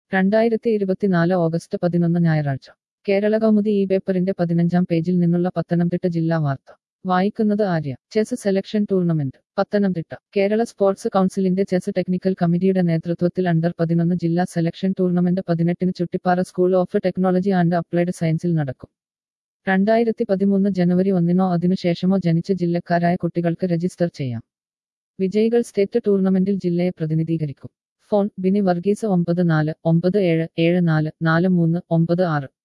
രണ്ടായിരത്തി ഇരുപത്തിനാല് ഓഗസ്റ്റ് പതിനൊന്ന് ഞായറാഴ്ച കേരള കൗമുദി ഈ പേപ്പറിന്റെ പതിനഞ്ചാം പേജിൽ നിന്നുള്ള പത്തനംതിട്ട ജില്ലാ വാർത്ത വായിക്കുന്നത് Arya chess selection tournament Pathanamthitta Kerala sports കൗൺസിലിന്റെ ചെസ് ടെക്നിക്കൽ കമ്മിറ്റിയുടെ നേതൃത്വത്തിൽ അണ്ടർ പതിനൊന്ന് ജില്ലാ സെലക്ഷൻ ടൂർണമെന്റ് പതിനെട്ടിന് Chuttippara school of technology and applied സയൻസിൽ നടക്കും രണ്ടായിരത്തി പതിമൂന്ന് ജനുവരി ഒന്നിനോ അതിനുശേഷമോ ജനിച്ച ജില്ലക്കാരായ കുട്ടികൾക്ക് രജിസ്റ്റർ ചെയ്യാം വിജയികൾ സ്റ്റേറ്റ് ടൂർണമെന്റിൽ ജില്ലയെ പ്രതിനിധീകരിക്കും ഫോൺ ബിനി വർഗീസ് ഒമ്പത് നാല് ഒമ്പത് ഏഴ് ഏഴ് നാല് നാല് മൂന്ന് ഒമ്പത് ആറ്